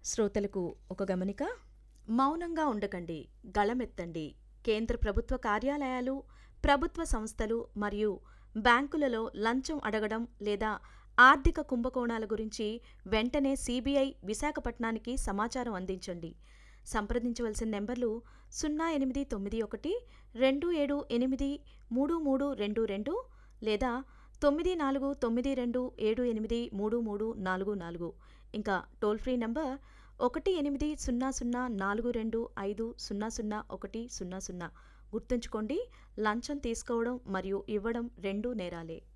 శ్రోతలకు ఒక గమనిక మౌనంగా ఉండకండి గళమెత్తండి కేంద్ర ప్రభుత్వ కార్యాలయాలు ప్రభుత్వ సంస్థలు మరియు బ్యాంకులలో లంచం అడగడం లేదా ఆర్థిక కుంభకోణాల గురించి వెంటనే సిబిఐ విశాఖపట్నానికి సమాచారం అందించండి సంప్రదించవలసిన నెంబర్లు సున్నా ఎనిమిది తొమ్మిది ఒకటి రెండు ఏడు ఎనిమిది మూడు మూడు రెండు రెండు లేదా తొమ్మిది నాలుగు తొమ్మిది రెండు ఏడు ఎనిమిది మూడు మూడు నాలుగు నాలుగు ఇంకా టోల్ ఫ్రీ నంబర్ ఒకటి ఎనిమిది సున్నా సున్నా నాలుగు రెండు ఐదు సున్నా సున్నా ఒకటి సున్నా సున్నా గుర్తుంచుకోండి లంచం తీసుకోవడం మరియు ఇవ్వడం రెండూ నేరాలే